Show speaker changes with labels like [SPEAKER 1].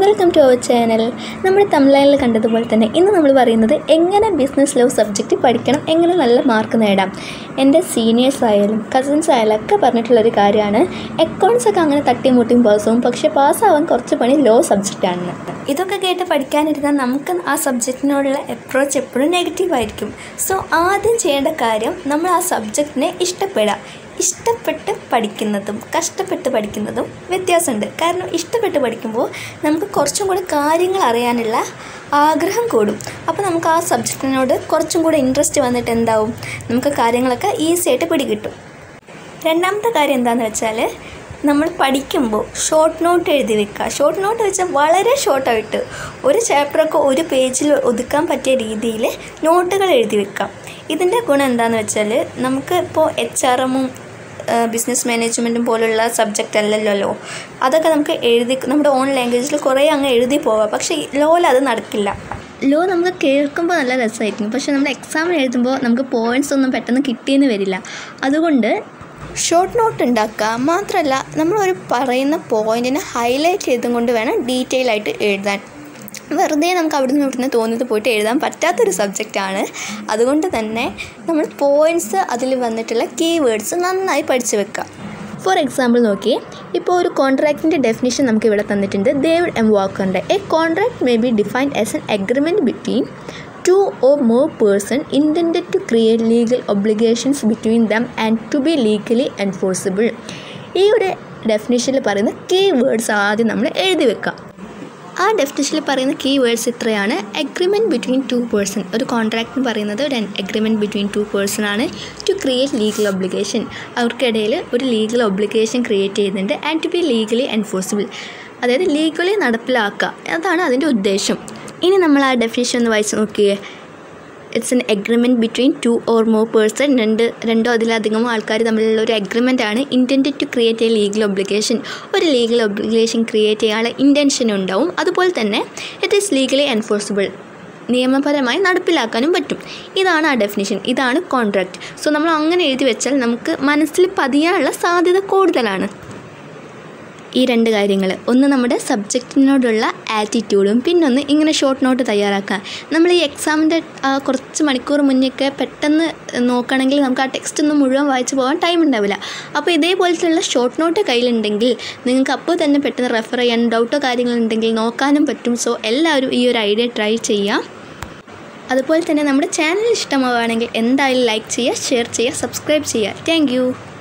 [SPEAKER 1] welcome to our channel നമ്മൾ തമിഴ്നാട്ടിൽ കണ്ടതുപോലെ തന്നെ ഇന്ന് നമ്മൾ പറയുന്നത് എങ്ങനെ ബിസിനസ് ലോ സബ്ജക്റ്റ് പഠിക്കണം എങ്ങനെ നല്ല മാർക്ക് നേടാം എൻ്റെ സീനിയേഴ്സ് ആയാലും കസിൻസ് ആയാലും ഒക്കെ പറഞ്ഞിട്ടുള്ളൊരു കാര്യമാണ് അക്കൗണ്ട്സ് ഒക്കെ അങ്ങനെ തട്ടിമുട്ടിയും പാസ്സാവും പക്ഷേ പാസ്സാവാൻ കുറച്ച് പണി ലോ സബ്ജക്റ്റാണെന്ന് ഇതൊക്കെ കേട്ട് പഠിക്കാനിരുന്നാൽ നമുക്ക് ആ സബ്ജക്റ്റിനോടുള്ള അപ്രോച്ച് എപ്പോഴും നെഗറ്റീവ് ആയിരിക്കും സോ ആദ്യം ചെയ്യേണ്ട കാര്യം നമ്മൾ ആ സബ്ജക്റ്റിനെ ഇഷ്ടപ്പെടുക ഇഷ്ടപ്പെട്ട് പഠിക്കുന്നതും കഷ്ടപ്പെട്ട് പഠിക്കുന്നതും വ്യത്യാസമുണ്ട് കാരണം ഇഷ്ടപ്പെട്ട് പഠിക്കുമ്പോൾ നമുക്ക് കുറച്ചും കൂടി കാര്യങ്ങൾ അറിയാനുള്ള ആഗ്രഹം കൂടും അപ്പോൾ നമുക്ക് ആ സബ്ജക്റ്റിനോട് കുറച്ചും കൂടി ഇൻട്രസ്റ്റ് വന്നിട്ട് എന്താവും നമുക്ക് കാര്യങ്ങളൊക്കെ ഈസി ആയിട്ട് പിടികിട്ടും രണ്ടാമത്തെ കാര്യം എന്താണെന്ന് വെച്ചാൽ നമ്മൾ പഠിക്കുമ്പോൾ ഷോർട്ട് നോട്ട് എഴുതി വെക്കുക ഷോർട്ട് നോട്ട് വെച്ചാൽ വളരെ ഷോർട്ടായിട്ട് ഒരു ചാപ്റ്ററൊക്കെ ഒരു പേജിൽ ഒതുക്കാൻ പറ്റിയ രീതിയിൽ നോട്ടുകൾ എഴുതി വെക്കാം ഇതിൻ്റെ ഗുണം എന്താണെന്ന് വെച്ചാൽ നമുക്ക് ഇപ്പോൾ എച്ച് ആർ എമ്മും ബിസിനസ് മാനേജ്മെൻറ്റും പോലുള്ള സബ്ജക്റ്റ് അല്ലല്ലോ അതൊക്കെ നമുക്ക് എഴുതി നമ്മുടെ ഓൺ ലാംഗ്വേജിൽ കുറേ അങ്ങ് എഴുതി പോവാം പക്ഷേ ലോയിൽ അത് നടക്കില്ല ലോ നമുക്ക് കേൾക്കുമ്പോൾ നല്ല രസമായിരിക്കും പക്ഷേ നമ്മൾ എക്സാം എഴുതുമ്പോൾ നമുക്ക് പോയിൻറ്റ്സ് ഒന്നും പെട്ടെന്ന് കിട്ടിയെന്ന് വരില്ല അതുകൊണ്ട് ഷോർട്ട് നോട്ട് ഉണ്ടാക്കുക മാത്രമല്ല നമ്മളൊരു പറയുന്ന പോയിൻറ്റിനെ ഹൈലൈറ്റ് ചെയ്തും കൊണ്ട് വേണം ഡീറ്റെയിൽ ആയിട്ട് എഴുതാൻ വെറുതെ നമുക്ക് അവിടുന്ന് ഇവിടുന്ന് തോന്നിയത് പോയിട്ട് എഴുതാൻ പറ്റാത്തൊരു സബ്ജക്റ്റാണ് അതുകൊണ്ട് തന്നെ നമ്മൾ പോയിൻറ്റ്സ് അതിൽ വന്നിട്ടുള്ള കീവേഡ്സ് നന്നായി പഠിച്ചു വെക്കുക ഫോർ എക്സാമ്പിൾ നോക്കിയേ ഇപ്പോൾ ഒരു കോൺട്രാക്റ്റിൻ്റെ ഡെഫിനിഷൻ നമുക്ക് ഇവിടെ തന്നിട്ടുണ്ട് ഡേവിഡ് എം വാക്കറിൻ്റെ a contract may be defined as an agreement between two or more person intended to create legal obligations between them and to be legally enforceable ഈ ഒരു ഡെഫിനിഷനിൽ പറയുന്ന കീ വേർഡ്സ് ആദ്യം നമ്മൾ എഴുതി വെക്കുക ആ ഡെഫിനിഷനിൽ പറയുന്ന കീ വേർഡ്സ് ഇത്രയാണ് അഗ്രിമെൻറ്റ് ബിറ്റ്വീൻ ടു പേഴ്സൺ ഒരു കോൺട്രാക്ട് എന്ന് പറയുന്നത് ഒരു അഗ്രിമെൻറ്റ് ബിറ്റ്വീൻ ടു പേഴ്സൺ ആണ് ടു ക്രിയേറ്റ് ലീഗൽ ഒബ്ലിഗേഷൻ അവർക്കിടയിൽ ഒരു ലീഗൽ ഒബ്ലിഗേഷൻ ക്രിയേറ്റ് ചെയ്യുന്നുണ്ട് and to be legally enforceable അതായത് ലീഗലി നടപ്പിലാക്കുക അതാണ് അതിൻ്റെ ഉദ്ദേശം ഇനി നമ്മൾ ആ ഡെഫിനിഷൻ ഒന്ന് വായിച്ച് നോക്കിയേ it's an agreement between two or more person രണ്ട് രണ്ടോ അതിലധികമോ ആൾക്കാർ തമ്മിലുള്ള ഒരു എഗ്രിമെൻ്റ് ആണ് intended to create a legal obligation ഒരു ലീഗൽ ഒബ്ലിഗേഷൻ ക്രിയേറ്റ് ചെയ്യാനുള്ള ഇൻറ്റൻഷൻ ഉണ്ടാവും അതുപോലെ തന്നെ ഇറ്റ് ഈസ് ലീഗലി എൻഫോഴ്സിബിൾ നിയമപരമായി നടപ്പിലാക്കാനും പറ്റും ഇതാണ് ആ ഡെഫിനിഷൻ ഇതാണ് കോൺട്രാക്റ്റ് സോ നമ്മൾ അങ്ങനെ എഴുതി വെച്ചാൽ നമുക്ക് മനസ്സിൽ പതിയാനുള്ള സാധ്യത കൂടുതലാണ് ഈ രണ്ട് കാര്യങ്ങൾ ഒന്ന് നമ്മുടെ സബ്ജക്റ്റിനോടുള്ള ആറ്റിറ്റ്യൂഡും പിന്നൊന്ന് ഇങ്ങനെ ഷോർട്ട് നോട്ട് തയ്യാറാക്കുക നമ്മൾ ഈ എക്സാമിൻ്റെ കുറച്ച് മണിക്കൂർ മുന്നേയൊക്കെ പെട്ടെന്ന് നോക്കുകയാണെങ്കിൽ നമുക്ക് ആ ടെക്സ്റ്റ് ഒന്നും മുഴുവൻ വായിച്ച് പോകാൻ ടൈം ഉണ്ടാവില്ല അപ്പോൾ ഇതേപോലത്തുള്ള ഷോർട്ട് നോട്ട് കയ്യിലുണ്ടെങ്കിൽ നിങ്ങൾക്ക് അപ്പോൾ തന്നെ പെട്ടെന്ന് റെഫർ ചെയ്യാൻ ഡൗട്ടോ കാര്യങ്ങളുണ്ടെങ്കിൽ നോക്കാനും പറ്റും സോ എല്ലാവരും ഈ ഒരു ഐഡിയ ട്രൈ ചെയ്യാം അതുപോലെ തന്നെ നമ്മുടെ ചാനൽ ഇഷ്ടമാവുകയാണെങ്കിൽ എന്തായാലും ലൈക്ക് ചെയ്യുക ഷെയർ ചെയ്യുക സബ്സ്ക്രൈബ് ചെയ്യുക താങ്ക്